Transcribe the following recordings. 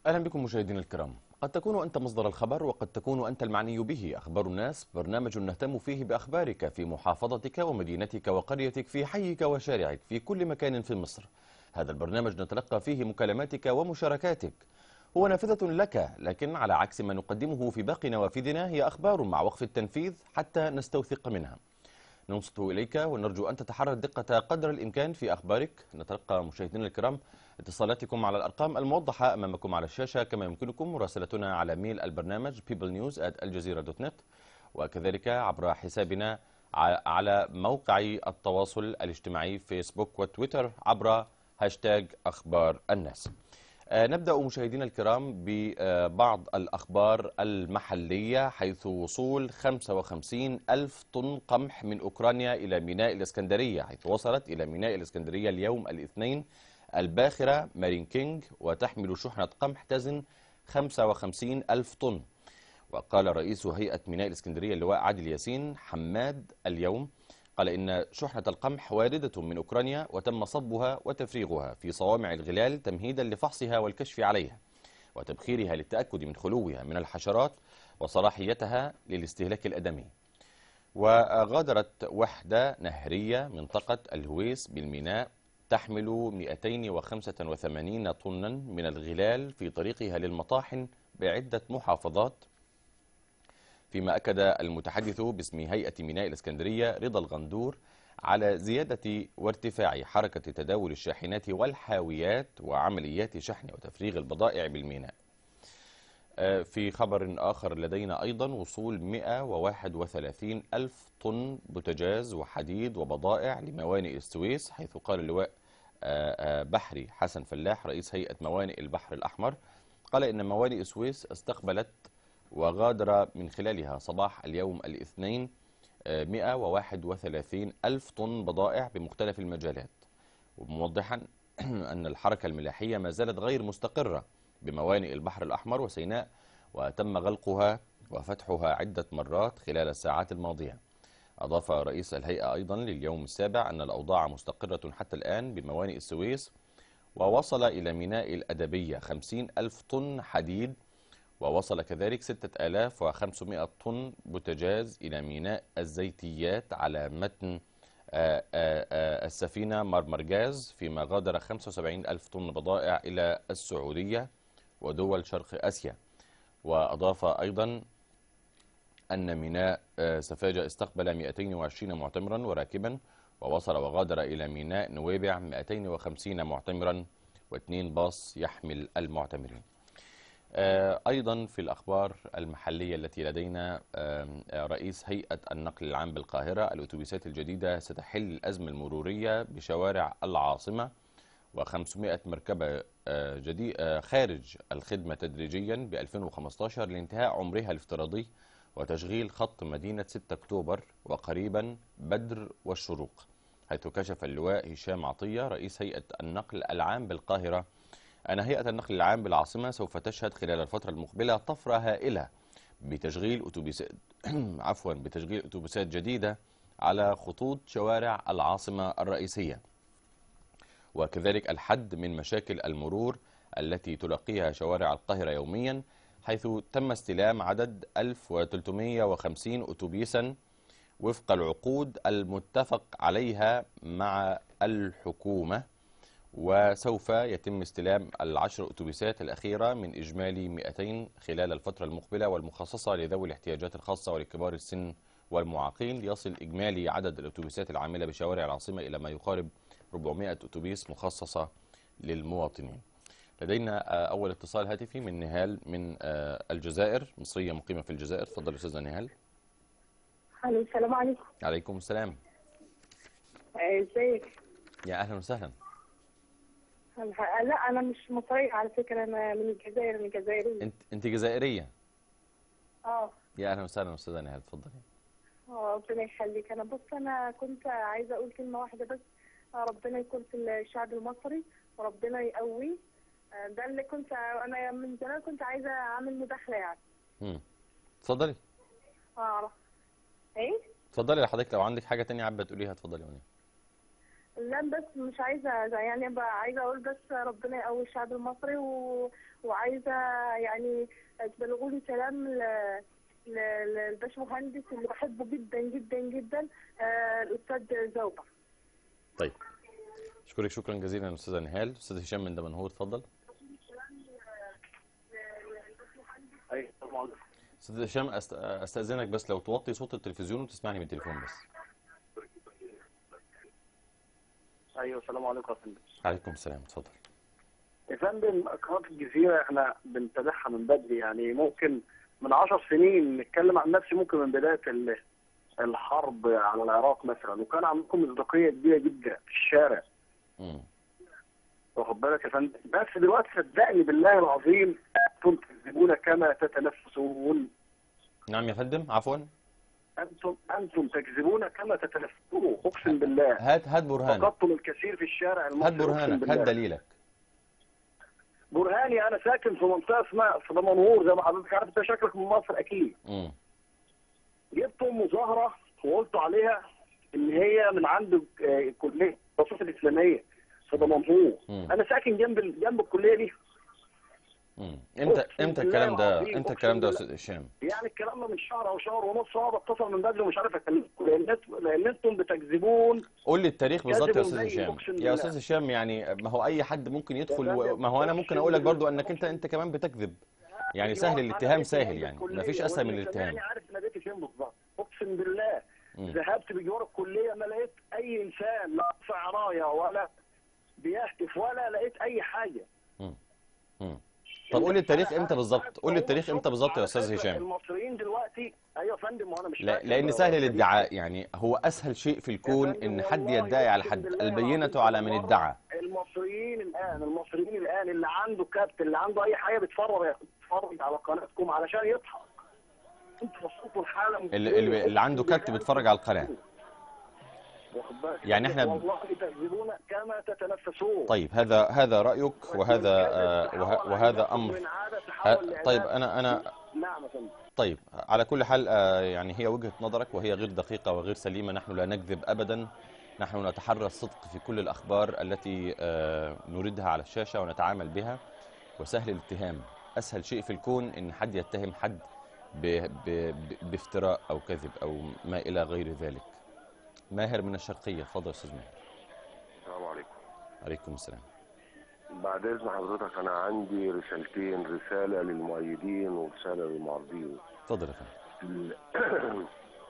أهلا بكم مشاهدينا الكرام قد تكون أنت مصدر الخبر وقد تكون أنت المعني به أخبار الناس برنامج نهتم فيه بأخبارك في محافظتك ومدينتك وقريتك في حيك وشارعك في كل مكان في مصر هذا البرنامج نتلقى فيه مكالماتك ومشاركاتك هو نافذة لك لكن على عكس ما نقدمه في باقي نوافذنا هي أخبار مع وقف التنفيذ حتى نستوثق منها ننصت إليك ونرجو أن تتحرى الدقة قدر الإمكان في أخبارك نتلقى مشاهدينا الكرام اتصالاتكم على الأرقام الموضحة أمامكم على الشاشة كما يمكنكم مراسلتنا على ميل البرنامج peoplenews@aljazeera.net وكذلك عبر حسابنا على موقع التواصل الاجتماعي فيسبوك وتويتر عبر هاشتاج أخبار الناس نبدأ مشاهدينا الكرام ببعض الأخبار المحلية حيث وصول 55 ألف طن قمح من أوكرانيا إلى ميناء الإسكندرية حيث وصلت إلى ميناء الإسكندرية اليوم الاثنين الباخرة مارين كينج وتحمل شحنة قمح تزن 55 ألف طن وقال رئيس هيئة ميناء الإسكندرية اللواء عادل ياسين حماد اليوم قال إن شحنة القمح واردة من أوكرانيا وتم صبها وتفريغها في صوامع الغلال تمهيدا لفحصها والكشف عليها وتبخيرها للتأكد من خلوها من الحشرات وصلاحيتها للاستهلاك الأدمي وغادرت وحدة نهرية منطقة الهويس بالميناء تحمل 285 طنا من الغلال في طريقها للمطاحن بعدة محافظات فيما أكد المتحدث باسم هيئة ميناء الإسكندرية رضا الغندور على زيادة وارتفاع حركة تداول الشاحنات والحاويات وعمليات شحن وتفريغ البضائع بالميناء في خبر آخر لدينا أيضا وصول 131 ألف طن بوتجاز وحديد وبضائع لموانئ السويس حيث قال اللواء بحري حسن فلاح رئيس هيئة موانئ البحر الأحمر قال إن موانئ السويس استقبلت وغادر من خلالها صباح اليوم الاثنين 131 ألف طن بضائع بمختلف المجالات وموضحا أن الحركة الملاحية ما زالت غير مستقرة بموانئ البحر الأحمر وسيناء وتم غلقها وفتحها عدة مرات خلال الساعات الماضية أضاف رئيس الهيئة أيضا لليوم السابع أن الأوضاع مستقرة حتى الآن بموانئ السويس ووصل إلى ميناء الأدبية 50 ألف طن حديد ووصل كذلك 6500 طن بوتجاز إلى ميناء الزيتيات على متن السفينة مرمرجاز فيما غادر 75 ألف طن بضائع إلى السعودية ودول شرق آسيا وأضاف أيضا أن ميناء سفاجة استقبل 220 معتمرا وراكبا ووصل وغادر إلى ميناء نويبع 250 معتمرا واثنين باص يحمل المعتمرين أيضا في الأخبار المحلية التي لدينا رئيس هيئة النقل العام بالقاهرة الأتوبيسات الجديدة ستحل الأزمة المرورية بشوارع العاصمة و500 مركبة جديد خارج الخدمة تدريجيا ب 2015 لانتهاء عمرها الافتراضي وتشغيل خط مدينة 6 أكتوبر وقريبا بدر والشروق حيث كشف اللواء هشام عطية رئيس هيئة النقل العام بالقاهرة أن هيئة النقل العام بالعاصمة سوف تشهد خلال الفترة المقبلة طفرة هائلة بتشغيل أتوبيسات عفوا بتشغيل أتوبيسات جديدة على خطوط شوارع العاصمة الرئيسية وكذلك الحد من مشاكل المرور التي تلقيها شوارع القاهرة يوميا حيث تم استلام عدد 1350 أتوبيسا وفق العقود المتفق عليها مع الحكومة وسوف يتم استلام العشر أتوبيسات الأخيرة من إجمالي 200 خلال الفترة المقبلة والمخصصة لذوي الاحتياجات الخاصة ولكبار السن والمعاقين ليصل إجمالي عدد الأتوبيسات العاملة بشوارع العاصمة إلى ما يقارب 400 أتوبيس مخصصة للمواطنين لدينا أول اتصال هاتفي من نهال من الجزائر مصرية مقيمة في الجزائر تفضل أستاذة نهال الو السلام عليكم عليكم السلام ازيك يا أهلا وسهلا لا انا مش مصريه على فكره انا من الجزائر من الجزائريه انت انت جزائريه اه يا اهلا وسهلا استاذه نهال اتفضلي اه ربنا يخليك انا بص انا كنت عايزه اقول كلمه واحده بس ربنا يكون في الشعب المصري وربنا يقويه ده اللي كنت انا من زمان كنت عايزه اعمل مداخله يعني امم اتفضلي اه ايه اتفضلي لحضرتك لو عندك حاجه تانية حابه تقوليها اتفضلي وني لا بس مش عايزة يعني بقى عايزة أقول بس ربنا يقوي الشعب المصري و... وعايزة يعني تبلغوا لي سلام ل... ل- للباشمهندس اللي بحبه جدا جدا جدا آه، الأستاذ زوبة طيب اشكرك شكرا جزيلا استاذه نهال استاذ هشام من دمنهور اتفضل ايوه طبعا استاذ هشام أست... استاذنك بس لو توطي صوت التلفزيون وتسمعني من التليفون بس ايوه السلام عليكم يا فندم عليكم السلام اتفضل يا فندم قناه الجزيره احنا بنتابعها من بدري يعني ممكن من عشر سنين نتكلم عن نفسي ممكن من بدايه ال- الحرب على العراق مثلا وكان عندكم مصداقيه كبيره جدا في الشارع مم. واخد بالك يا فندم بس دلوقتي صدقني بالله العظيم انتم تكذبون كما تتنفسون نعم يا فندم عفوا انتم انتم تكذبون كما تتنفسون اقسم بالله هات هات برهانك فقدتم الكثير في الشارع المصري هات أقسم برهانك بالله. هات دليلك برهاني انا ساكن في منطقه اسمها في دمنهور زي ما حضرتك عارف انت شكلك من مصر اكيد مم. جبت ام زهره وقلت عليها ان هي من عند آه، كليه الدراسات الاسلاميه في دمنهور مم. انا ساكن جنب ال- جنب الكليه دي مم. امتى أقسم امتى بالله الكلام ده العظيم، امتى أقسم الكلام ده يا بالله. استاذ هشام يعني الكلام ده من شهر او شهر ونص انا بتصل من بدري ومش عارف اكلمكم لان إنت- لان انتم بتكذبون قول لي التاريخ بالظبط يا كذب استاذ وزيف، هشام أقسم يا بالله. استاذ هشام يعني ما هو اي حد ممكن يدخل يا و... فندم، ما هو انا ممكن أقسم اقول لك برضو بالله. انك انت انت كمان بتكذب يعني أيوة، سهل أنا الاتهام بيتي سهل جنب يعني الكلية، ما فيش اسهل من واللي الاتهام سمعني عارف انا بيتي فين بالظبط اقسم بالله مم. ذهبت بجوار الكليه ما لقيت اي انسان لا رافع رايه ولا بيهتف ولا لقيت اي حاجه مم. مم. طب قول لي التاريخ امتى بالظبط قول لي التاريخ امتى بالظبط يا استاذ على فكرة هشام المصريين دلوقتي ايوه يا فندم وانا مش لا فاكر لان هو سهل التاريخ. الادعاء يعني هو اسهل شيء في الكون فندم ان حد والله يدعي على أقسم حد بالله البينة العظيم على من مرة ادعى المصريين الان المصريين الان اللي عنده كابت اللي عنده اي حاجه بيتفرج بيتفرج على قناتكم علشان يضحك انتوا وصلتوا الحاله اللي, اللي, اللي عنده كارت بيتفرج على القناة واخد بالك؟ يعني إحنا ب- والله تكذبون كما تتنفسون طيب هذا هذا رأيك وهذا آه وه- وهذا امر من عادة ه- تحول طيب لعبادة. انا انا نعم يا فندم طيب على كل حال آه، يعني هي وجهة نظرك وهي غير دقيقة وغير سليمة نحن لا نكذب أبدا نحن نتحرى الصدق في كل الأخبار التي آه، نريدها على الشاشة ونتعامل بها وسهل الاتهام أسهل شيء في الكون إن حد يتهم حد ب- ب- ب- بافتراء أو كذب أو ما إلى غير ذلك ماهر من الشرقية اتفضل يا أستاذ ماهر السلام عليكم عليكم السلام بعد اذن حضرتك انا عندي رسالتين رساله للمؤيدين ورساله للمعارضين اتفضل يا فندم ال-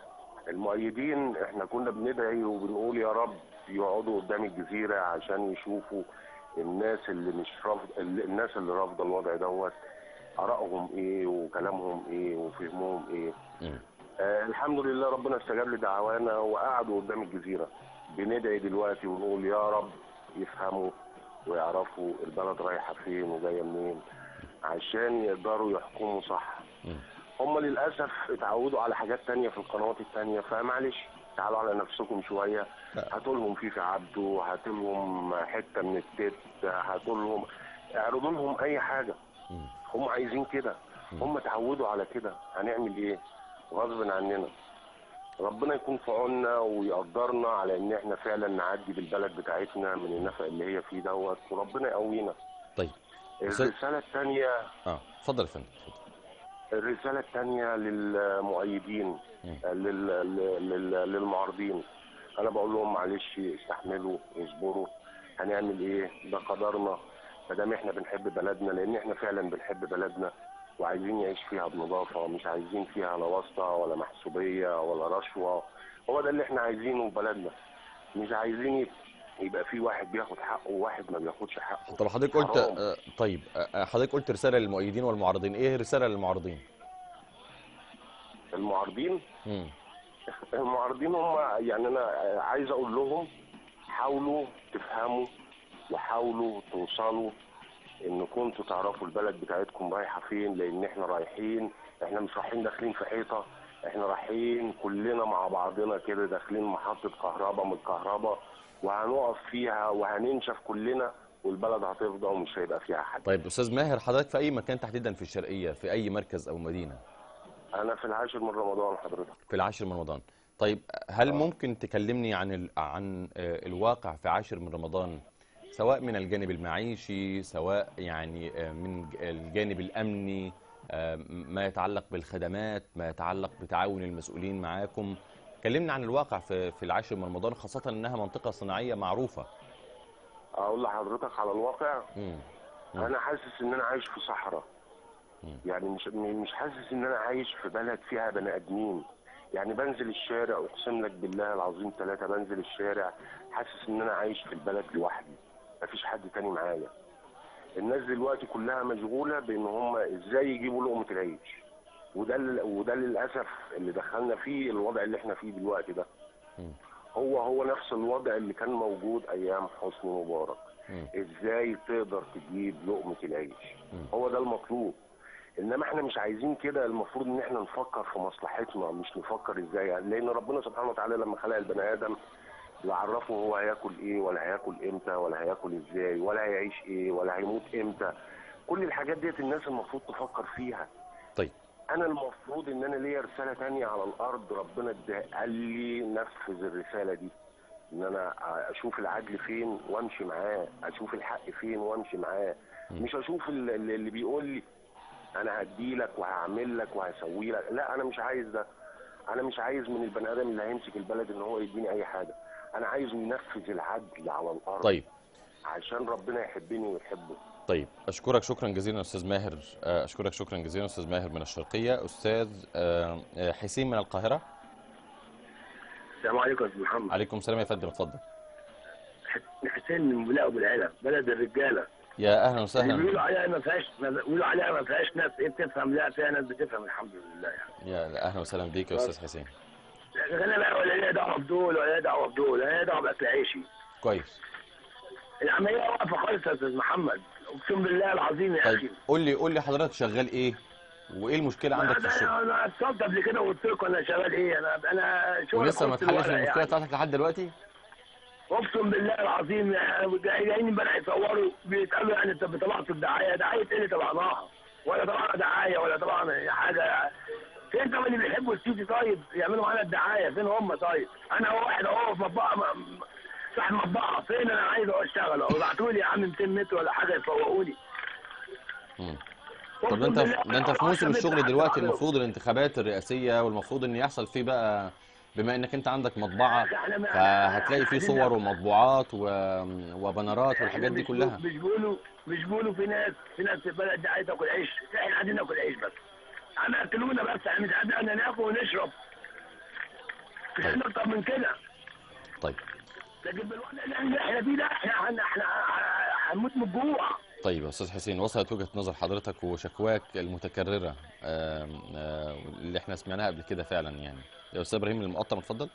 المؤيدين احنا كنا بندعي وبنقول يا رب يقعدوا قدام الجزيره عشان يشوفوا الناس اللي مش رافض ال- الناس اللي رافضه الوضع دوت ارائهم ايه وكلامهم ايه وفهمهم ايه مم. آه الحمد لله ربنا استجاب لدعوانا وقعدوا قدام الجزيرة بندعي دلوقتي ونقول يا رب يفهموا ويعرفوا البلد رايحة فين وجاية منين عشان يقدروا يحكموا صح مم. هم للأسف اتعودوا على حاجات تانية في القنوات التانية فمعلش تعالوا على نفسكم شوية لا. هاتولهم فيفي عبده هاتولهم حتة من التت هاتولهم اعرضوا لهم أي حاجة مم. هم عايزين كده هم اتعودوا على كده هنعمل ايه غصب عننا ربنا يكون في عوننا ويقدرنا على ان احنا فعلا نعدي بالبلد بتاعتنا من النفق اللي هي فيه دوت وربنا يقوينا طيب أستاذ- الرسالة الثانية اه اتفضل يا فندم اتفضل. الرسالة الثانية للمؤيدين مم. لل... لل... للمعارضين أنا بقول لهم معلش استحملوا واصبروا هنعمل إيه ده قدرنا ما دام إحنا بنحب بلدنا لأن إحنا فعلا بنحب بلدنا وعايزين نعيش فيها بنظافة مش عايزين فيها لا واسطة ولا محسوبية ولا رشوة هو ده اللي إحنا عايزينه في بلدنا مش عايزين يت- يبقى في واحد بياخد حقه وواحد ما بياخدش حقه طب حضرتك قلت حرام. آه، طيب آه، حضرتك قلت رسالة للمؤيدين والمعارضين ايه الرسالة للمعارضين المعارضين مم. المعارضين هم يعني انا عايز اقول لهم حاولوا تفهموا وحاولوا توصلوا ان كنتوا تعرفوا البلد بتاعتكم رايحه فين لان احنا رايحين احنا مش رايحين داخلين في حيطه احنا رايحين كلنا مع بعضنا كده داخلين محطه كهرباء من الكهرباء وهنقف فيها وهننشف كلنا والبلد هتفضى ومش هيبقى فيها حد طيب استاذ ماهر حضرتك في اي مكان تحديدا في الشرقيه في اي مركز او مدينه انا في العاشر من رمضان حضرتك في العاشر من رمضان طيب هل ممكن تكلمني عن ال... عن آه، الواقع في عاشر من رمضان سواء من الجانب المعيشي سواء يعني آه، من ج- الجانب الأمني آه، ما يتعلق بالخدمات ما يتعلق بتعاون المسؤولين معاكم كلمنا عن الواقع في في العاشر من رمضان خاصة إنها منطقة صناعية معروفة اقول لحضرتك على الواقع مم. مم. انا حاسس ان انا عايش في صحراء مم. يعني مش مش حاسس ان انا عايش في بلد فيها بني ادمين يعني بنزل الشارع اقسم لك بالله العظيم ثلاثة بنزل الشارع حاسس ان انا عايش في البلد لوحدي مفيش حد تاني معايا الناس دلوقتي كلها مشغولة بان هم ازاي يجيبوا لقمة العيش وده ال- وده للاسف اللي دخلنا فيه الوضع اللي احنا فيه دلوقتي ده مم. هو هو نفس الوضع اللي كان موجود ايام حسني مبارك مم. ازاي تقدر تجيب لقمة العيش مم. هو ده المطلوب انما احنا مش عايزين كده المفروض ان احنا نفكر في مصلحتنا مش نفكر ازاي لان ربنا سبحانه وتعالى لما خلق البني ادم لا عرفه هو هياكل ايه ولا هياكل امتى ولا هياكل ازاي ولا هيعيش ايه ولا هيموت امتى كل الحاجات ديت الناس المفروض تفكر فيها طيب انا المفروض ان انا ليا رساله تانية على الارض ربنا اداها قال لي نفذ الرساله دي ان انا اشوف العدل فين وامشي معاه اشوف الحق فين وامشي معاه مش اشوف ال- ال- اللي بيقول لي انا هدي لك وهعمل لك وهسوي لك لا انا مش عايز ده انا مش عايز من البني ادم اللي هيمسك البلد ان هو يديني اي حاجه انا عايزه ينفذ العدل على الارض طيب عشان ربنا يحبني ويحبه طيب اشكرك شكرا جزيلا استاذ ماهر آه، اشكرك شكرا جزيلا استاذ ماهر من الشرقيه استاذ آه، آه، حسين من القاهره السلام عليكم يا استاذ محمد عليكم السلام يا فندم اتفضل حسين من بولاق ابو العلا بلد الرجاله يا اهلا اللي وسهلا بيقولوا عليها ما فيهاش ما بيقولوا عليها ما فيهاش ناس ايه بتفهم لا فيها ناس بتفهم الحمد لله يعني يا اهلا وسهلا بيك يا استاذ حسين لكن انا بقى ولا ليا دعوه بدول ولا ليا دعوه بدول ولا ليا دعوه باكل عيشي كويس العمليه واقفه خالص يا استاذ محمد اقسم بالله العظيم يا طيب اخي قول لي قول لي حضرتك شغال ايه وايه المشكله عندك في انا الشغل انا اتصلت قبل كده وقلت لكم انا شغال ايه انا انا شغل ولسه ما خلص اتحلش الورق المشكله يعني. بتاعتك لحد دلوقتي اقسم بالله العظيم يعني جايين امبارح يصوروا بيسالوا يعني انت طلعتوا الدعايه دعايه ايه اللي طلعناها ولا طلعنا دعايه ولا طلعنا حاجه فين طب اللي بيحبوا السيسي طيب يعملوا معانا الدعايه فين هم طيب انا هو واحد اهو في مطبعه م- صاحب مطبعه فين انا عايز اهو اشتغل اهو ابعتوا لي يا عم 200 متر ولا حاجه يفوقوا لي مم. طب ده انت ده انت في موسم الشغل دلوقتي المفروض الانتخابات الرئاسيه والمفروض ان يحصل فيه بقى بما انك انت عندك مطبعه فهتلاقي فيه صور ومطبوعات و... وبنرات والحاجات دي كلها مش بيقولوا مش بيقولوا في ناس في ناس في البلد دي عايزه تاكل عيش احنا عايزين ناكل عيش بس انا اكلونا بس احنا مش قادرين ناكل ونشرب مش عايزين اكتر من كده طيب لكن بالوضع اللي احنا فيه ده احنا هن- احنا هنموت من الجوع طيب يا استاذ حسين وصلت وجهه نظر حضرتك وشكواك المتكرره آم، آه، اللي احنا سمعناها قبل كده فعلا يعني يا استاذ ابراهيم المقطم اتفضل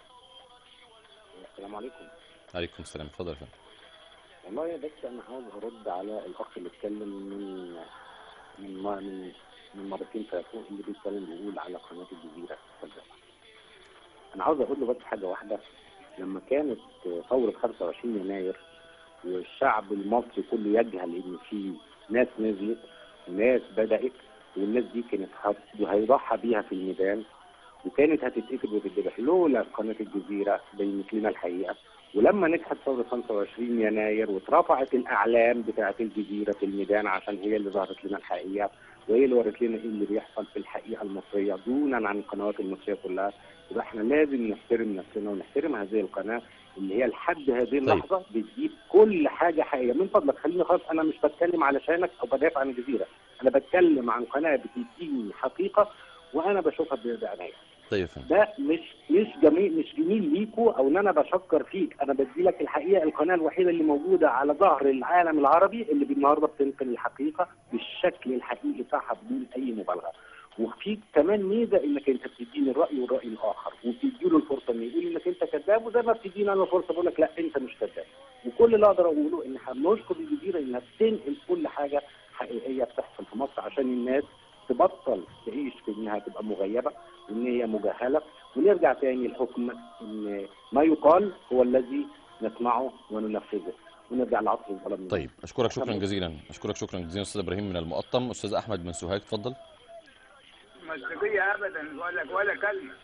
السلام عليكم عليكم السلام اتفضل يا فندم والله بس انا عاوز ارد على الاخ اللي اتكلم من من ما- من من مرتين فاتوا اللي بيتكلم بيقول على قناه الجزيره السابقه. انا عاوز اقول له بس حاجه واحده لما كانت ثوره 25 يناير والشعب المصري كله يجهل ان في ناس نزلت وناس بدات والناس دي كانت هت- هيضحى بيها في الميدان وكانت هتتقتل وتتذبح لولا قناه الجزيره بينت لنا الحقيقه ولما نجحت ثورة 25 يناير واترفعت الأعلام بتاعة الجزيرة في الميدان عشان هي اللي ظهرت لنا الحقيقة وهي اللي ورت لنا ايه اللي بيحصل في الحقيقة المصرية دونا عن القنوات المصرية كلها يبقى احنا لازم نحترم نفسنا ونحترم هذه القناة اللي هي لحد هذه اللحظة بتجيب كل حاجة حقيقية من فضلك خليني خلاص أنا مش بتكلم علشانك أو بدافع عن الجزيرة أنا بتكلم عن قناة بتديني حقيقة وأنا بشوفها بعناية طيب يا فندم ده مش مش جميل مش جميل ليكوا او ان انا بشكر فيك انا بدي لك الحقيقه القناه الوحيده اللي موجوده على ظهر العالم العربي اللي النهارده بتنقل الحقيقه بالشكل الحقيقي بتاعها بدون اي مبالغه وفي كمان ميزه انك انت بتديني الراي والراي الاخر وبتديله الفرصه انه يقول انك انت كذاب وزي ما بتديني انا الفرصه بقول لك لا انت مش كذاب وكل اللي اقدر اقوله ان احنا بنشكر الجزيره انها بتنقل كل حاجه حقيقيه بتحصل في مصر عشان الناس تبطل تعيش في انها تبقى مغيبه وان هي مجهله ونرجع تاني الحكم ان ما يقال هو الذي نسمعه وننفذه ونرجع لعصر الظلام من طيب اشكرك شكرا تمام. جزيلا اشكرك شكرا جزيلا استاذ ابراهيم من المقطم استاذ احمد من سوهاج اتفضل مصداقية أبدا ولا ولا كلمة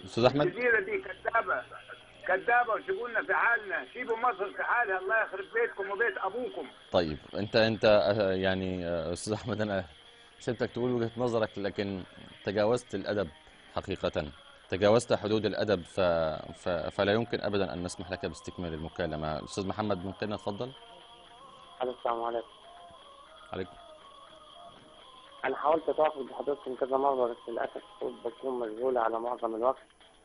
استاذ احمد الجزيره دي كذابه كذابه وسيبونا في حالنا سيبوا مصر في حالها الله يخرب بيتكم وبيت ابوكم طيب انت انت آه، يعني آه، استاذ احمد انا سبتك تقول وجهة نظرك لكن تجاوزت الادب حقيقة تجاوزت حدود الادب ف... ف... فلا يمكن ابدا ان نسمح لك باستكمال المكالمة استاذ محمد من قنا اتفضل السلام عليكم عليكم أنا حاولت أتواصل بحضرتكم كذا مرة بس للأسف كنت بكون مشغولة على معظم الوقت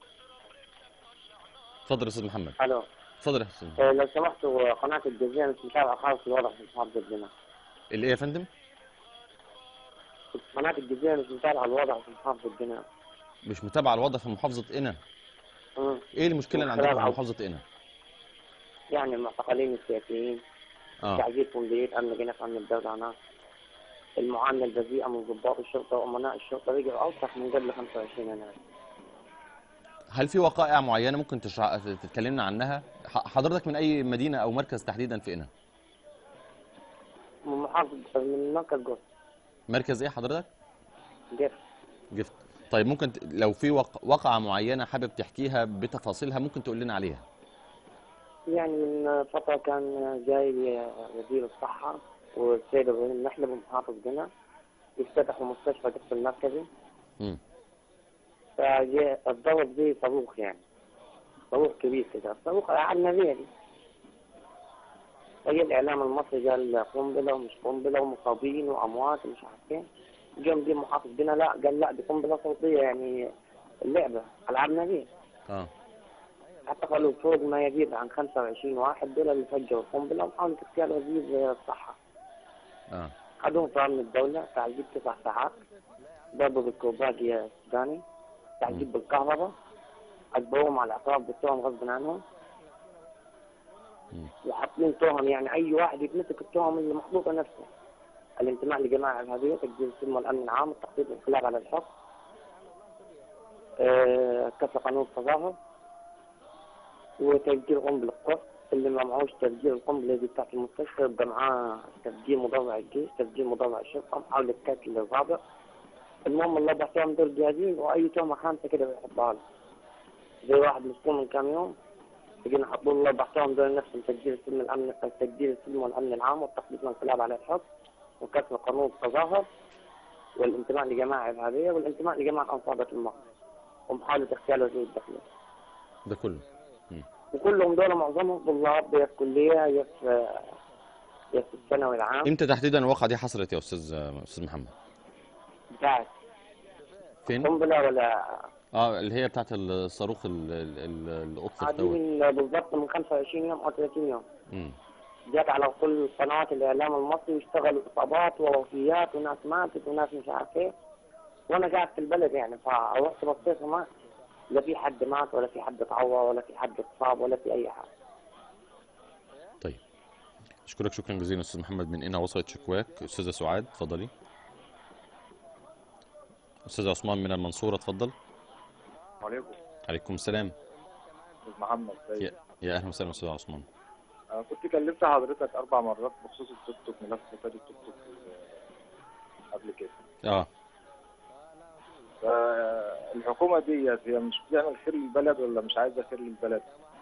اتفضل يا استاذ محمد ألو اتفضل يا استاذ إيه، لو سمحتوا قناة الجزيرة مش متابعة خالص الوضع في محافظة جنة اللي ايه يا فندم قناة الجزيرة مش متابعة الوضع في محافظة جنة مش متابعة الوضع في محافظة قنا مم. ايه المشكلة اللي عندكم في محافظة قنا يعني المعتقلين السياسيين اه تعذيب فندقية أمن جنة أمن الدولة هناك المعاملة البذيئة من ضباط الشرطة وأمناء الشرطة رجعوا أوسخ من قبل 25 يناير هل في وقائع معينة ممكن تشرح تتكلمنا عنها ح- حضرتك من اي مدينة او مركز تحديدا في قنا من محافظة من مركز جوز مركز ايه حضرتك جف جفت طيب ممكن ت- لو في وق... وقعة معينة حابب تحكيها بتفاصيلها ممكن تقول لنا عليها يعني من فترة كان جاي وزير الصحة والسيد إبراهيم محلب ومحافظ جنة يفتتحوا مستشفى قسم المركزي مم. فجاء اتضرب زي صاروخ يعني صاروخ كبير كده صاروخ على النبيه دي فجاء الإعلام المصري قال قنبلة ومش قنبلة ومصابين وأموات ومش عارف ايه جم دي محافظ بنا لا قال لا دي قنبلة صوتية يعني اللعبة ألعاب نبيه اه اعتقلوا فوق ما يزيد عن 25 واحد دول اللي فجروا القنبلة وحاولوا اغتيال وزير الصحة اه خدوهم في أمن الدولة تعذيب تسع ساعات ضربوا بالكوباجي السوداني تعذيب بالكهرباء أجبروهم على الاعتراف بالتهم غصب عنهم مم. وحاطين تهم يعني أي واحد يتمسك التهم اللي محطوطة نفسه الانتماء لجماعة إرهابية تجديد السلم والأمن العام التخطيط الانقلاب على الحكم آه، كسر قانون التظاهر وتسجيل قنبلة القصف اللي ما معهوش تسجيل القنبلة دي بتاعت المستشفى يبقى معاه تسجيل مضرع الجيش تسجيل مضرع الشرطة محاولة قتل الرابع المهم الله بحثهم دول جاهزين وأي تهمة خامسة كده بيحطها له زي واحد مسكون من كام يوم لقينا حطوا له بحثهم دول نفسهم تسجيل السلم الأمن تسجيل السلم والأمن العام والتخطيط الانقلاب على الحكم وكسر قانون التظاهر والانتماء لجماعة إرهابية والانتماء لجماعة أنصار المصر ومحاولة اغتيال وزير الداخلية ده كله مم. وكلهم دول معظمهم طلاب يا في كلية يا في يا في الثانوي العام امتى تحديدا الواقعة دي حصلت يا استاذ استاذ محمد بتاعت فين قنبلة ولا اه اللي هي بتاعت الصاروخ ال- ال- ال- اللي اطلق دوت قاعدين بالضبط من 25 يوم أو 30 يوم مم. جات على كل قنوات الإعلام المصري واشتغلوا إصابات ووفيات وناس ماتت وناس مش عارف إيه وأنا قاعد في البلد يعني فرحت بصيت ما لا في حد مات ولا في حد اتعور ولا في حد اتصاب ولا في أي حاجة طيب اشكرك شكرا جزيلا استاذ محمد من هنا وصلت شكواك استاذه سعاد اتفضلي استاذ عثمان من المنصوره اتفضل عليكم عليكم السلام استاذ محمد يا, سيد يا اهلا وسهلا استاذ عثمان انا كنت كلمت حضرتك اربع مرات بخصوص التوك توك ملف فساد التوك توك آه، قبل كده اه فالحكومه ديت هي مش بتعمل خير للبلد ولا مش عايزه خير للبلد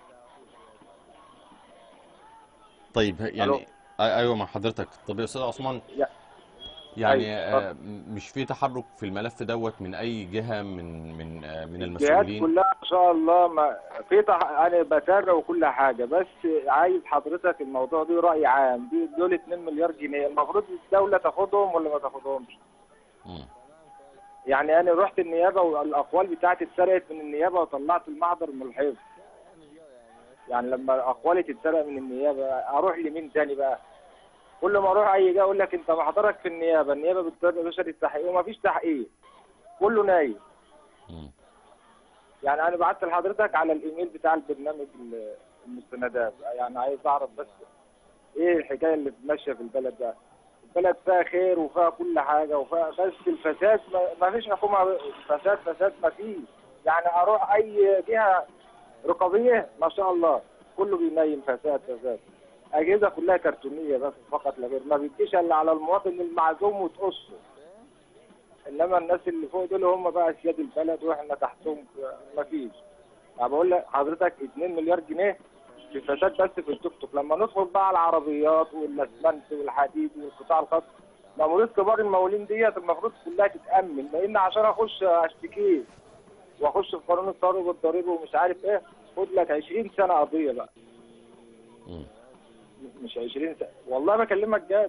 طيب ألو. يعني آه ايوه مع حضرتك طب يا استاذ عثمان يا- يعني أيوة، آه مش في تحرك في الملف دوت من اي جهه من من آه من الجهات المسؤولين كلها ان شاء الله ما في تح... انا بتابع وكل حاجه بس عايز حضرتك الموضوع ده راي عام دي دول 2 مليار جنيه المفروض الدوله تاخدهم ولا ما تاخدهمش مم. يعني انا رحت النيابه والاقوال بتاعتي اتسرقت من النيابه وطلعت المحضر من الحفظ يعني لما اقوالي تتسرق من النيابه اروح لمين تاني بقى كل ما اروح اي جهه اقول لك انت محضرك في النيابه النيابه بتشهد التحقيق ومفيش تحقيق كله نايم مم. يعني انا بعت لحضرتك على الايميل بتاع البرنامج ال- المستندات يعني عايز اعرف بس ايه الحكايه اللي ماشيه في البلد ده البلد فيها خير وفيها كل حاجه وفيها بس الفساد ما- ما فيش حكومه فساد فساد ما فيش يعني اروح اي جهه رقابيه ما شاء الله كله بينيم فساد فساد اجهزه كلها كرتونيه بس فقط لا غير ما بتجيش الا على المواطن المعزوم وتقصه انما الناس اللي فوق دول هم بقى سياد البلد واحنا تحتهم ما فيش يعني بقول لك حضرتك 2 مليار جنيه في فساد بس في التوك توك لما ندخل بقى على العربيات والاسمنت والحديد والقطاع الخاص مأمورية كبار المقاولين ديت المفروض كلها تتأمن لأن عشان أخش أشتكيه وأخش في قانون الضريبة والضريبة ومش عارف إيه خد لك 20 سنة قضية بقى مم. مش 20 سنة والله بكلمك جد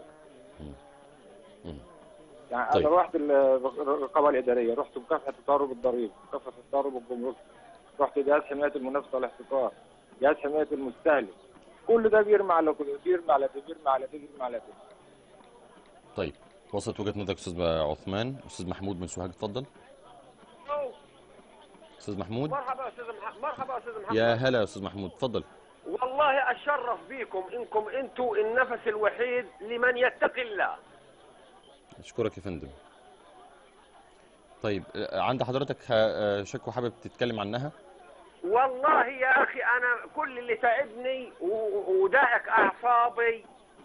يعني طيب. أنا رحت ال- الرقابة الإدارية رحت مكافحة التهرب الضريبي مكافحة التهرب الجمركي رحت جهاز حماية المنافسة والاحتكار جهاز حماية المستهلك كل ده بيرمي على كل بيرمي على ده بيرمي على ده بيرمي على ده طيب وصلت وجهه نظرك استاذ عثمان استاذ محمود من سوهاج اتفضل استاذ محمود مرحبا يا استاذ محمد مرحبا يا استاذ محمد يا هلا يا استاذ محمود اتفضل والله اتشرف بيكم انكم انتم النفس الوحيد لمن يتقي الله اشكرك يا فندم طيب آه، عند حضرتك ه- آه، شكوى حابب تتكلم عنها والله يا اخي انا كل اللي تعبني و- ودائق اعصابي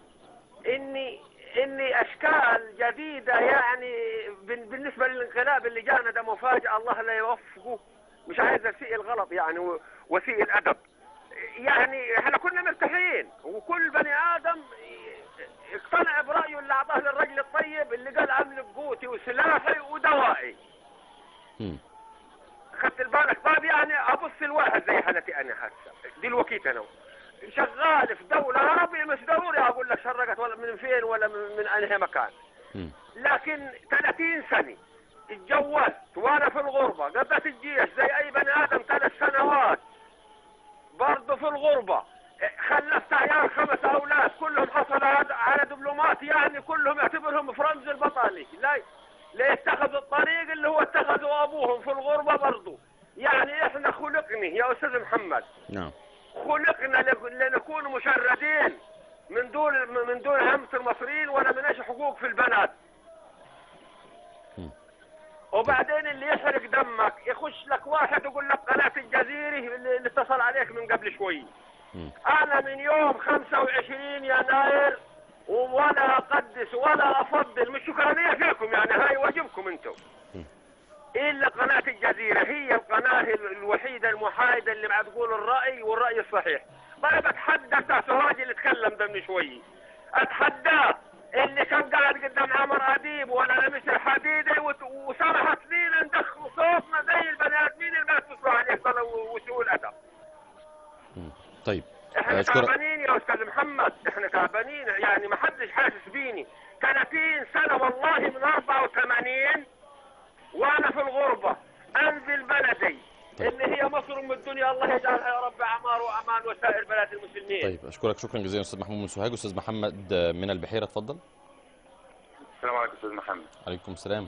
اني اني اشكال جديده يعني بال- بالنسبه للانقلاب اللي جانا ده مفاجاه الله لا يوفقه مش عايز اسيء الغلط يعني و- واسيء الادب يعني احنا كنا مرتاحين وكل بني ادم اقتنع برايه اللي اعطاه للرجل الطيب اللي قال املك قوتي وسلاحي ودوائي مم. خدت بالك طيب يعني ابص الواحد زي حالتي انا هسه دي الوكيت انا شغال في دوله عربيه مش ضروري اقول لك شرقت ولا من فين ولا من, من انهي مكان مم. لكن 30 سنه اتجوزت وانا في الغربه قضيت الجيش زي اي بني ادم ثلاث سنوات برضه في الغربه خلفت عيال خمس اولاد كلهم حصلوا على- على دبلومات يعني كلهم يعتبرهم فرنج البطالي لا لا اتخذوا الطريق اللي هو اتخذوا ابوهم في الغربه برضه يعني احنا خلقني يا استاذ محمد نعم خلقنا لك- لنكون مشردين من دون من دون همة المصريين ولا من ايش حقوق في البنات مم. وبعدين اللي يحرق دمك يخش لك واحد يقول لك قناة الجزيرة اللي اللي اتصل عليك من قبل شوي مم. انا من يوم 25 يناير ولا اقدس ولا افضل مش شكرانية فيكم يعني هاي واجبكم انتم الا قناة الجزيرة هي القناة ال- الوحيدة المحايدة اللي بعد تقول الرأي والرأي الصحيح طيب اتحدى بتاع سراج اللي اتكلم ده من شوي اتحداه اللي كان قاعد قدام عمر اديب وانا لمس الحديدة وت- وسمحت لينا ندخل صوتنا زي البني ادمين اللي ما تسمعوا عليه صلاة و- وسوء الادب مم. طيب احنا اشكرك تعبانين يا استاذ محمد احنا تعبانين يعني ما حدش حاسس بيني 30 سنه والله من 84 وانا في الغربه انزل بلدي اللي هي مصر ام الدنيا الله يجعلها يا رب اعمار وامان وسائر بلاد المسلمين طيب اشكرك شكرا جزيلا استاذ محمود من سوهاج استاذ محمد آه، من البحيره اتفضل السلام عليكم استاذ محمد عليكم السلام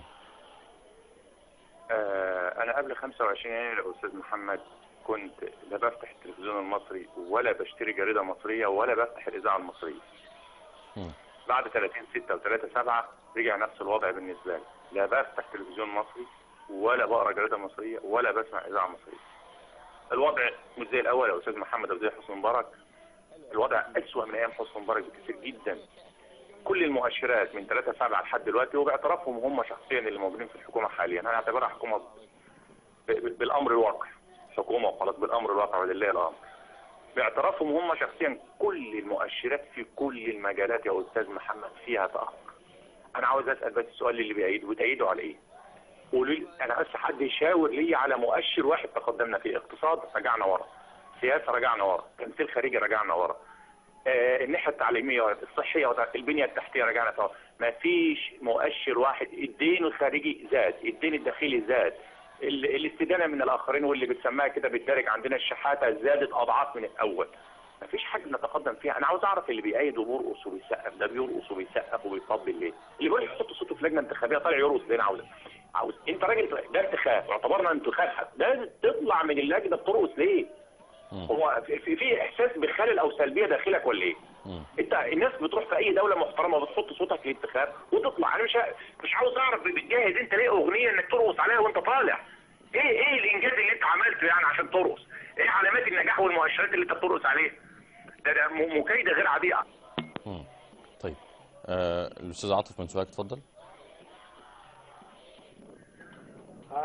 آه انا قبل 25 يناير يا استاذ محمد كنت لا بفتح التلفزيون المصري ولا بشتري جريده مصريه ولا بفتح الاذاعه المصريه مم. بعد 30 6 و3 7 رجع نفس الوضع بالنسبه لي لا بفتح تلفزيون مصري ولا بقرا جريده مصريه ولا بسمع اذاعه مصريه الوضع مش زي الاول يا استاذ محمد او زي حسني مبارك الوضع اسوأ من ايام حسني مبارك بكثير جدا كل المؤشرات من 3 7 لحد دلوقتي وباعترافهم هم شخصيا اللي موجودين في الحكومه حاليا انا اعتبرها حكومه ب- ب- بالامر الواقع حكومه وخلاص بالامر الواقع ولله الامر باعترافهم هم شخصيا كل المؤشرات في كل المجالات يا استاذ محمد فيها تاخر انا عاوز اسال بس السؤال اللي بيأيده بتأيده على ايه؟ قولوا لي انا بس حد يشاور لي على مؤشر واحد تقدمنا فيه اقتصاد رجعنا ورا سياسه رجعنا ورا تمثيل خارجي رجعنا ورا آه، الناحيه التعليميه الصحيه وت- البنيه التحتيه رجعنا فيها ما فيش مؤشر واحد الدين الخارجي زاد الدين الداخلي زاد ال- الاستدانه من الاخرين واللي بتسميها كده بالدارج عندنا الشحاته زادت اضعاف من الاول ما فيش حاجه نتقدم فيها انا عاوز اعرف اللي بيأيد وبيرقص وبيسقف ده بيرقص وبيسقف وبيطبل ليه اللي بيقول يحط صوته في لجنه انتخابيه طالع يرقص ليه انا عاوز عاوز انت راجل ده انتخاب اعتبرنا انتخاب ده تطلع من اللجنه بترقص ليه هو في, في, في احساس بخلل او سلبيه داخلك ولا ايه انت الناس بتروح في اي دوله محترمه بتحط صوتك في الانتخاب وتطلع انا مش ه- مش عاوز اعرف بتجهز انت ليه اغنيه انك ترقص عليها وانت طالع ايه ايه الانجاز اللي انت عملته يعني عشان ترقص ايه علامات النجاح والمؤشرات اللي انت بترقص عليها ده, ده م- مكايده غير عاديه مم. طيب آه الاستاذ عاطف من سوهاج اتفضل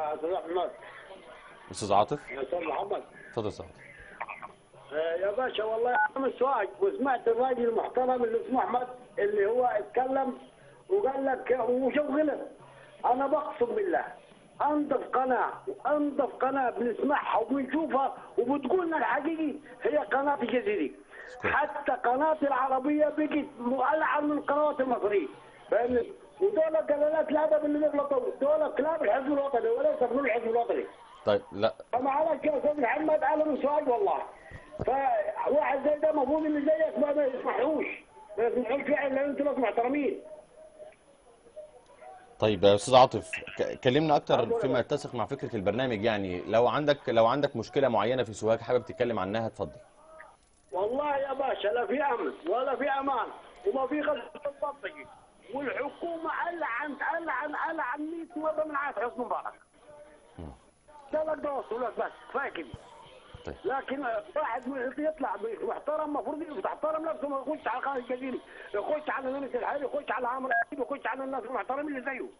يا استاذ احمد استاذ عاطف يا استاذ محمد اتفضل يا استاذ عاطف آه، يا باشا والله انا مش سواق وسمعت الراجل المحترم اللي اسمه احمد اللي هو اتكلم وقال لك وشو غلط انا بقسم بالله انضف قناه وانضف قناه بنسمعها وبنشوفها وبتقول لنا الحقيقي هي قناه الجزيري حتى قناه العربيه بقت مولعه من القنوات المصريه فاهمني ودول قلالات الادب اللي بيغلطوا دول كلاب الحزب الوطني وليس ابناء الحزب الوطني طيب لا فمعلش يا استاذ محمد انا مش راجل والله فواحد زي ده المفروض اللي زيك ما ما يسمحوش ما يسمحوش فعلا لان انتوا ناس محترمين طيب يا استاذ عاطف ك- كلمنا اكتر فيما يتسق مع فكره البرنامج يعني لو عندك لو عندك مشكله معينه في سوهاج حابب تتكلم عنها اتفضل والله يا باشا لا في امن ولا في امان وما في غزو منطقي والحكومه العن العن العن 100 مره من عهد حسن مبارك ده لك ده وصولك بس كفايه كده طيب. لكن واحد يطلع محترم المفروض يحترم نفسه ما يخش على خالد الجزيري يخش على يونس الحالي يخش على عمرو اديب يخش على الناس المحترمين اللي زيه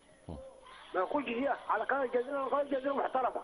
ما يخش فيها على خالد الجزيري خالد الجزيري محترمه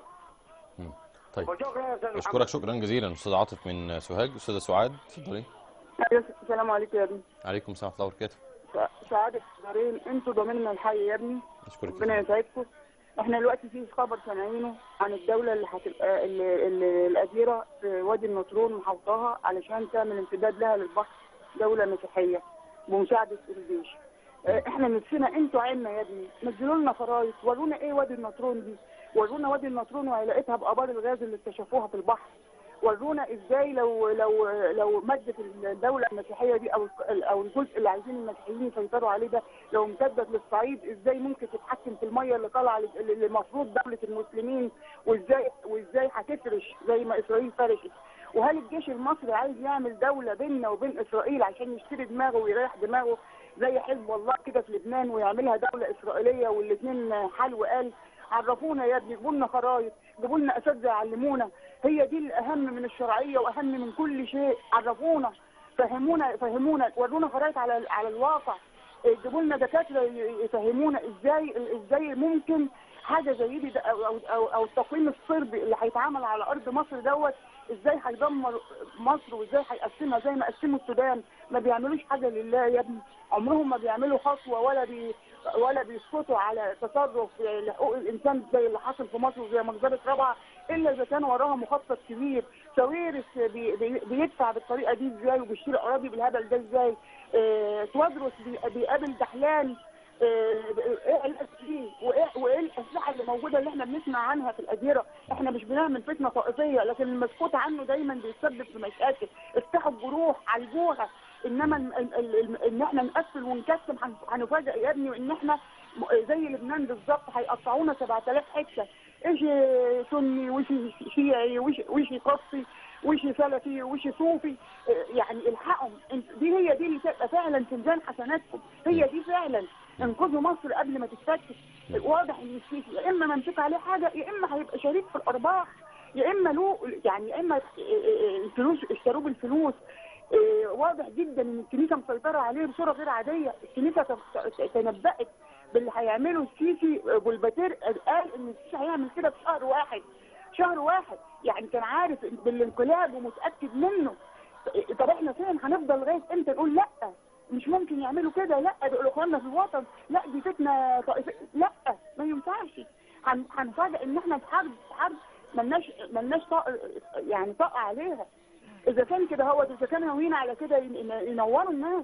طيب وشكرا يا استاذ محمد اشكرك شكرا جزيلا استاذ عاطف من سوهاج استاذه سعاد اتفضلي أيوة، السلام عليكم يا ابني عليكم السلام ورحمه الله وبركاته س- سعادة الدارين انتوا ضامننا الحي يا ابني اشكرك ربنا يسعدكم احنا دلوقتي في خبر سامعينه عن الدولة اللي هتبقى اللي اللي الأديرة في وادي النطرون محوطاها علشان تعمل امتداد لها للبحر دولة مسيحية بمساعدة الجيش اه، احنا نفسنا انتوا عنا يا ابني نزلوا لنا خرايط ورونا ايه وادي النطرون دي ورونا وادي النطرون وعلاقتها بآبار الغاز اللي اكتشفوها في البحر ورونا ازاي لو لو لو ماده الدوله المسيحيه دي او او الجزء اللي عايزين المسيحيين يسيطروا عليه ده لو امتدت للصعيد ازاي ممكن تتحكم في الميه اللي طالعه اللي اللي المفروض دوله المسلمين وازاي وازاي هتفرش زي ما اسرائيل فرشت وهل الجيش المصري عايز يعمل دوله بيننا وبين اسرائيل عشان يشتري دماغه ويريح دماغه زي حزب الله كده في لبنان ويعملها دوله اسرائيليه والاثنين حال وقال عرفونا يا ابني جيبوا لنا خرايط جيبوا لنا اساتذه يعلمونا هي دي الاهم من الشرعيه واهم من كل شيء عرفونا فهمونا فهمونا ورونا خرائط على على الواقع إيه، جيبوا لنا دكاتره ي- يفهمونا ازاي ازاي ممكن حاجه زي دي ده او او او, أو التقويم الصربي اللي هيتعمل على ارض مصر دوت ازاي هيدمر مصر وازاي هيقسمها زي ما قسموا السودان ما بيعملوش حاجه لله يا ابني عمرهم ما بيعملوا خطوه ولا بي ولا بيسكتوا على تصرف لحقوق الانسان زي اللي حصل في مصر وزي مجزره رابعه الا اذا كان وراها مخطط كبير سويرس بي بي بيدفع بالطريقه دي ازاي وبيشتري اراضي بالهبل ده ازاي آه توادرس بي بيقابل دحلان آه، ايه الاسلحه وايه وايه الاسلحه اللي موجوده اللي احنا بنسمع عنها في الاديره احنا مش بنعمل فتنه طائفيه لكن المسكوت عنه دايما بيسبب في مشاكل افتحوا الجروح عالجوها انما ال- ال- ال- ان احنا نقفل ونكتم هن- هنفاجئ يا ابني ان احنا م- زي لبنان بالظبط هيقطعونا 7000 حته ايش سني وش شيعي وش وش قبطي وش سلفي وش صوفي اه، يعني الحقهم انت- دي هي دي اللي تبقى فعلا في ميزان حسناتكم هي دي فعلا انقذوا مصر قبل ما تتفتت واضح ان السيسي يا اما ممسوك عليه حاجه يا اما هيبقى شريك في الارباح يا اما له يعني يا اما اه، اه، الفلوس اشتروه بالفلوس اه، واضح جدا ان الكنيسه مسيطره عليه بصوره غير عاديه الكنيسه تف- تنبأت باللي هيعمله السيسي والباتير قال ان السيسي هيعمل كده في شهر واحد شهر واحد يعني كان عارف بالانقلاب ومتاكد منه طب احنا فين هنفضل لغايه امتى نقول لا مش ممكن يعملوا كده لا دول اخواننا في الوطن لا دي فتنه طائفيه لا ما ينفعش هن- هنفاجئ ان احنا في حرب في حرب ملناش ملناش طاقه يعني طاقه عليها اذا كان كده هو اذا كان ناويين على كده ين- ين- ينوروا الناس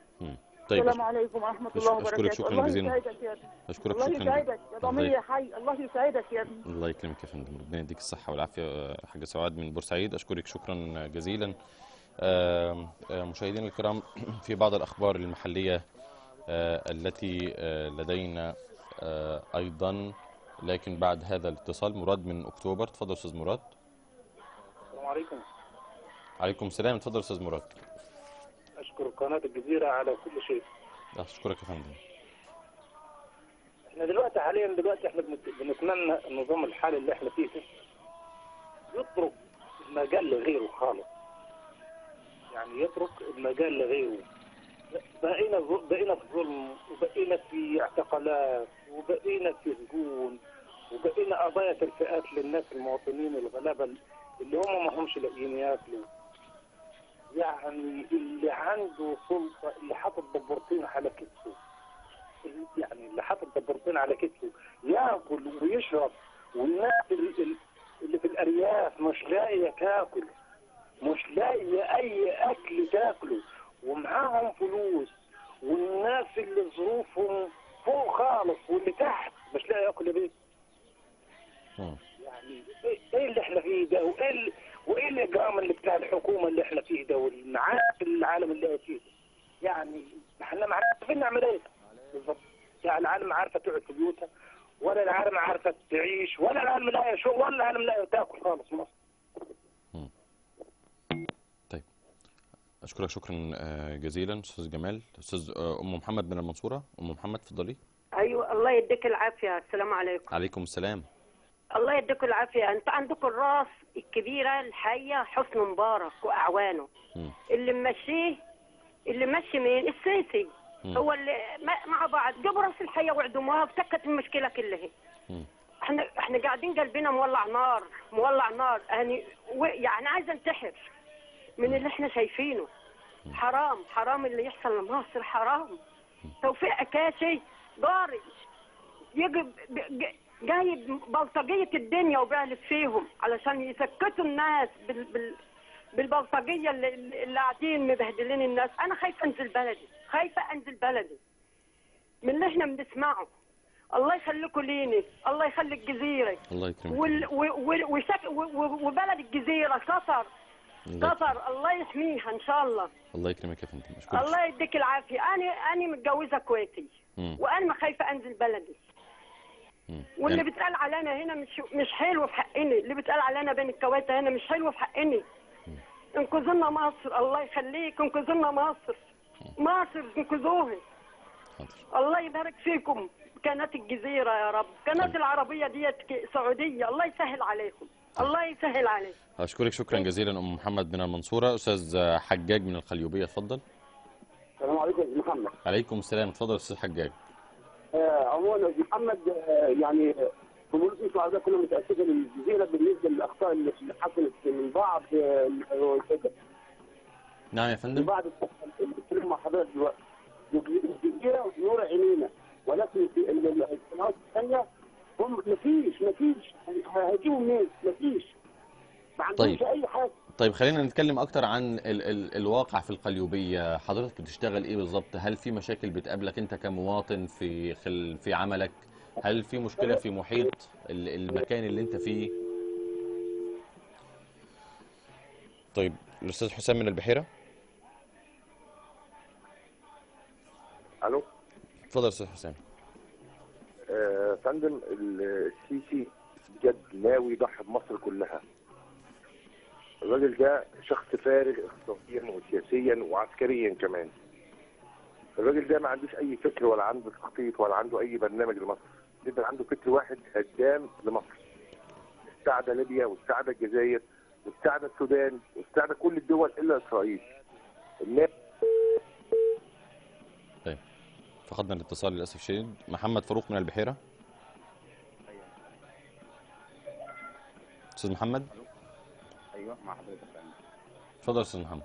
طيب السلام عليكم ورحمه أش- الله أشكرك وبركاته شكراً الله جزيلاً. يسعدك يا ابني أشكرك الله شكراً يسعدك يا الله ضمير ي- يا حي الله يسعدك يا ابني الله يكرمك يا فندم ربنا يديك الصحة والعافية حاجة سعاد من بورسعيد أشكرك شكرا جزيلا آم، آه، مشاهدينا الكرام في بعض الأخبار المحلية آه، التي آه، لدينا آه، أيضا لكن بعد هذا الاتصال مراد من أكتوبر تفضل أستاذ مراد السلام عليكم عليكم السلام تفضل أستاذ مراد أشكر قناة الجزيرة على كل شيء أشكرك يا فندم احنا دلوقتي حاليا دلوقتي احنا بنت- بنتمنى النظام الحالي اللي احنا فيه ده يترك المجال لغيره خالص يعني يترك المجال لغيره بقينا ظ- بقينا في ظلم وبقينا في اعتقالات وبقينا في سجون وبقينا قضايا الفئات للناس المواطنين الغلابه اللي هم ما همش لاقيين ياكلوا يعني اللي عنده سلطه اللي حاطط دبورتين على كتفه يعني اللي حاطط دبورتين على كتفه ياكل ويشرب والناس اللي, اللي في الارياف مش لاقيه تاكل مش لاقيه اي اكل تاكله ومعاهم فلوس والناس اللي ظروفهم فوق خالص واللي تحت مش لاقي ياكل يا بيه يعني ايه إيه اللي احنا فيه ده وايه اللي وايه الاجرام اللي بتاع الحكومه اللي احنا فيه ده والمعاش العالم اللي احنا فيه ده يعني احنا ما عارفين نعمل ايه بالظبط يعني العالم عارفه تقعد في بيوتها ولا العالم عارفه تعيش ولا العالم لاقي شغل ولا العالم لاقي تاكل خالص مصر اشكرك شكرا آه، جزيلا استاذ جمال استاذ آه، ام محمد من المنصوره ام محمد اتفضلي ايوه الله يديك العافيه السلام عليكم عليكم السلام الله يديك العافيه انت عندكم الراس الكبيره الحيه حسن مبارك واعوانه مم. اللي ممشيه اللي مشي مين السيسي مم. هو اللي ما- مع بعض جابوا راس الحيه وعدموها وسكت المشكله كلها مم. احنا احنا قاعدين قلبنا مولع نار مولع نار يعني و- يعني عايز انتحر من اللي احنا شايفينه حرام حرام اللي يحصل لمصر حرام توفيق عكاشي ضارب يجي ب- ج- جايب بلطجية الدنيا وبيعلف فيهم علشان يسكتوا الناس بال بال بالبلطجية اللي, اللي قاعدين مبهدلين الناس أنا خايفة أنزل بلدي خايفة أنزل بلدي من اللي احنا بنسمعه الله يخليكم ليني الله يخلي الجزيرة الله يكرمك وال و- و- وشك و- و- وبلد الجزيرة قطر الله قطر الله يحميها إن شاء الله الله يكرمك يا فندم اشكرك الله يديك العافية أنا أنا متجوزة كويتي مم. وأنا ما خايفة أنزل بلدي مم. واللي يعني- بيتقال علينا هنا مش مش حلو في حقنا اللي بيتقال علينا بين الكويت هنا مش حلو في حقنا انقذوا لنا مصر الله يخليك انقذوا لنا مصر مصر انقذوها الله يبارك فيكم قناة الجزيرة يا رب قناة العربية ديت ك- سعودية الله يسهل عليكم الله يسهل عليكم اشكرك شكرا جزيلا ام محمد من المنصوره استاذ آه، حجاج من الخليوبيه اتفضل السلام عليكم يا أستاذ محمد عليكم السلام اتفضل استاذ حجاج آه، عموما يا أستاذ محمد آه، يعني جمهورية مصر العربية كلها متأسفة للجزيرة بالنسبة للأخطاء اللي اللي حصلت من بعض آه، نعم يا من فندم بعض اللي بتكلم مع حضرتك دلوقتي الجزيرة نور عينينا ولكن في ال- ال- القنوات الثانية هم مفيش مفيش هيجيبوا منين؟ مفيش ما عندهمش طيب. أي حاجة طيب خلينا نتكلم اكتر عن ال ال الواقع في القليوبيه حضرتك بتشتغل ايه بالظبط هل في مشاكل بتقابلك انت كمواطن في خل في عملك هل في مشكله في محيط ال- المكان اللي انت فيه طيب الاستاذ حسام من البحيره الو اتفضل يا استاذ حسام آه، فندم ال- السيسي بجد ناوي يضحي بمصر كلها الراجل ده شخص فارغ اقتصاديا وسياسيا وعسكريا كمان الراجل ده ما عندوش اي فكر ولا عنده تخطيط ولا عنده اي برنامج لمصر جدا عنده فكر واحد هدام لمصر استعدى ليبيا واستعدى الجزائر واستعدى السودان واستعدى كل الدول الا اسرائيل الناس طيب فقدنا الاتصال للاسف الشديد محمد فاروق من البحيره استاذ محمد ايوه مع حضرتك فندم اتفضل يا استاذ محمد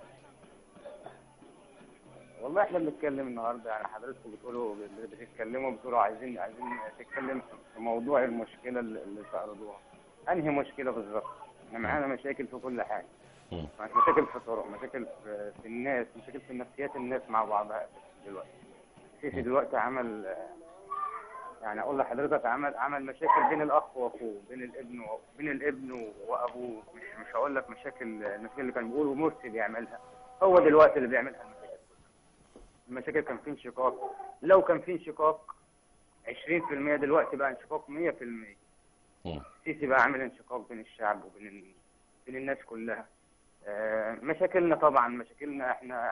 والله احنا بنتكلم النهارده يعني حضرتكم بتقولوا بتتكلموا بتقولوا عايزين عايزين تتكلم في موضوع المشكله اللي اللي تعرضوها انهي مشكله بالظبط؟ احنا معانا مشاكل في كل حاجه مم. مشاكل في الطرق مشاكل في, في الناس مشاكل في نفسيات الناس مع بعضها دلوقتي السيسي دلوقتي عمل آه، يعني اقول لحضرتك عمل عمل مشاكل بين الاخ واخوه بين الابن و... بين الابن وابوه مش مش هقول لك مشاكل المشاكل اللي كان بيقولوا مرسي بيعملها هو دلوقتي اللي بيعملها المشاكل المشاكل كان في انشقاق لو كان في انشقاق 20% دلوقتي بقى انشقاق 100% مم. السيسي بقى عامل انشقاق بين الشعب وبين ال... بين الناس كلها آه، مشاكلنا طبعا مشاكلنا احنا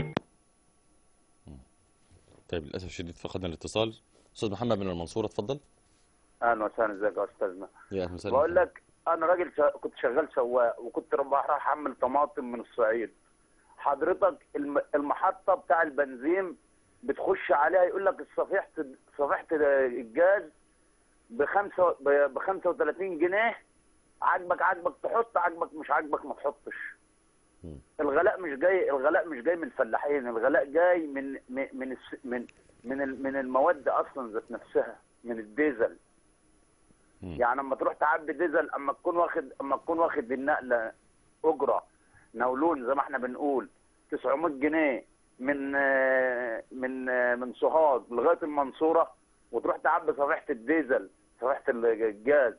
طيب للاسف الشديد فقدنا الاتصال استاذ محمد من المنصوره اتفضل اهلا وسهلا ازيك يا استاذنا يا اهلا وسهلا بقول لك انا راجل شا... كنت شغال سواق وكنت رايح احمل طماطم من الصعيد حضرتك الم... المحطه بتاع البنزين بتخش عليها يقول لك صفيحه صفيحه الجاز بخمسة ب 35 جنيه عاجبك عاجبك تحط عاجبك مش عاجبك ما تحطش الغلاء مش جاي الغلاء مش جاي من الفلاحين الغلاء جاي من من من الس- من من, ال- من المواد اصلا ذات نفسها من الديزل يعني اما تروح تعبي ديزل اما تكون واخد اما تكون واخد النقله اجره نولون زي ما احنا بنقول 900 جنيه من آه، من آه، من سوهاج لغايه المنصوره وتروح تعبي صفيحه الديزل صفيحه الجاز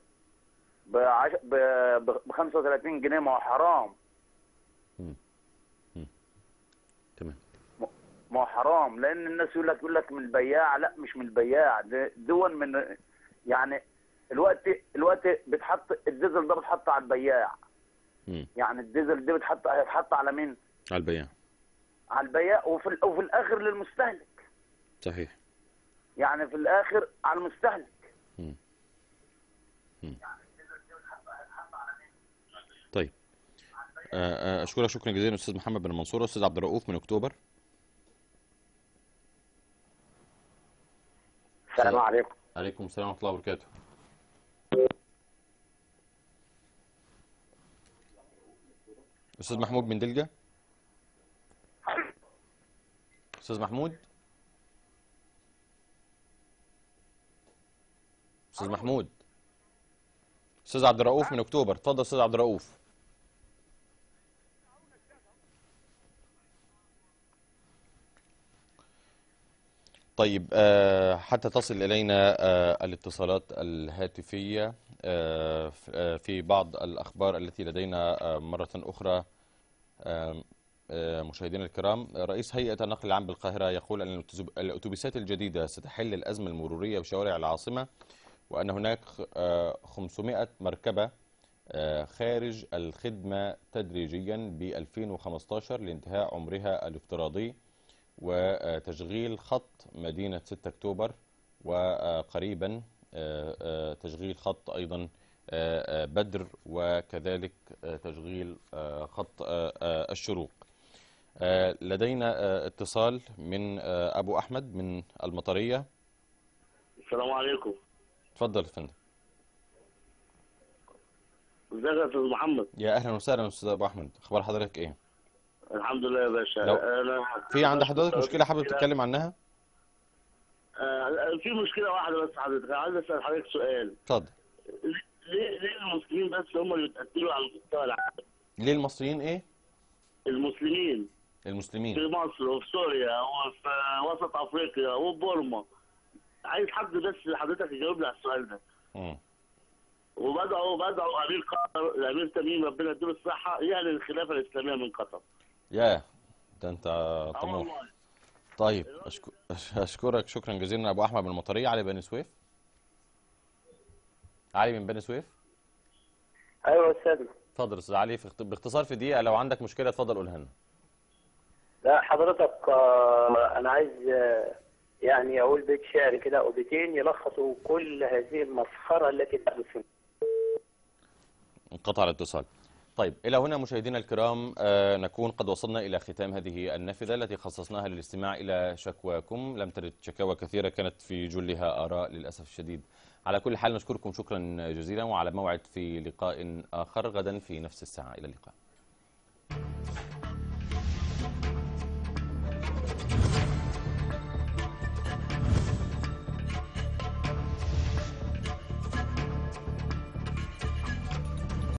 ب 35 جنيه ما هو حرام تمام ما هو حرام لان الناس يقول لك يقول لك من البياع لا مش من البياع ده دول من يعني الوقت الوقت بتحط الديزل ده بتحط على البياع مم. يعني الديزل ده بتحط هيتحط على مين؟ على البياع على البياع وفي ال- وفي الاخر للمستهلك صحيح يعني في الاخر على المستهلك طيب آه، آه، اشكرك شكرا جزيلا استاذ محمد بن المنصور استاذ عبد الرؤوف من اكتوبر السلام عليكم عليكم السلام ورحمه الله وبركاته استاذ محمود من دلجة استاذ محمود استاذ محمود استاذ عبد الرؤوف من اكتوبر اتفضل استاذ عبد الرؤوف طيب آه، حتى تصل إلينا آه، الاتصالات الهاتفية آه، ف- آه، في بعض الأخبار التي لدينا آه، مرة أخرى آم، آه، مشاهدينا الكرام رئيس هيئة النقل العام بالقاهرة يقول أن الأتوز- الأتوبيسات الجديدة ستحل الأزمة المرورية بشوارع العاصمة وأن هناك آه، 500 مركبة آه، خارج الخدمة تدريجيا ب 2015 لانتهاء عمرها الافتراضي وتشغيل خط مدينة 6 أكتوبر وقريبا آه، آه، تشغيل خط أيضا آه، آه، بدر وكذلك آه، تشغيل آه، خط آه، آه، الشروق آه، لدينا آه، اتصال من آه، أبو أحمد من المطرية السلام عليكم تفضل يا فندم ازيك يا استاذ محمد يا أهلا وسهلا أستاذ أبو أحمد أخبار حضرتك إيه؟ الحمد لله يا باشا لو انا في عند حضرتك مشكلة حابب تتكلم عنها؟ آه، في مشكله واحده بس حضرتك عايز اسال حضرتك سؤال اتفضل ليه ليه المسلمين بس هم اللي بيتقتلوا على مستوى العالم ليه المصريين إيه؟ المسلمين المسلمين في مصر وفي سوريا وفي وسط افريقيا وفي بورما عايز حد بس حضرتك يجاوب لي على السؤال ده مم. وبدعوا بدعوا امير قطر الامير تميم ربنا يديله الصحه يعلن الخلافه الاسلاميه من قطر يا ده انت طموح طيب أشكر... اشكرك شكرا جزيلا ابو احمد من المطريه علي بني سويف علي من بني سويف ايوه استاذنا اتفضل استاذ علي في اخت- باختصار في دقيقه لو عندك مشكله اتفضل قولها لنا لا حضرتك آه، انا عايز آه، يعني اقول بيت شعر كده او بيتين يلخصوا كل هذه المسخره التي تحدث في انقطع الاتصال طيب إلى هنا مشاهدينا الكرام آه، نكون قد وصلنا إلى ختام هذه النافذة التي خصصناها للاستماع إلى شكواكم لم ترد شكاوى كثيرة كانت في جلها آراء للأسف الشديد على كل حال نشكركم شكرا جزيلا وعلى موعد في لقاء آخر غدا في نفس الساعة إلى اللقاء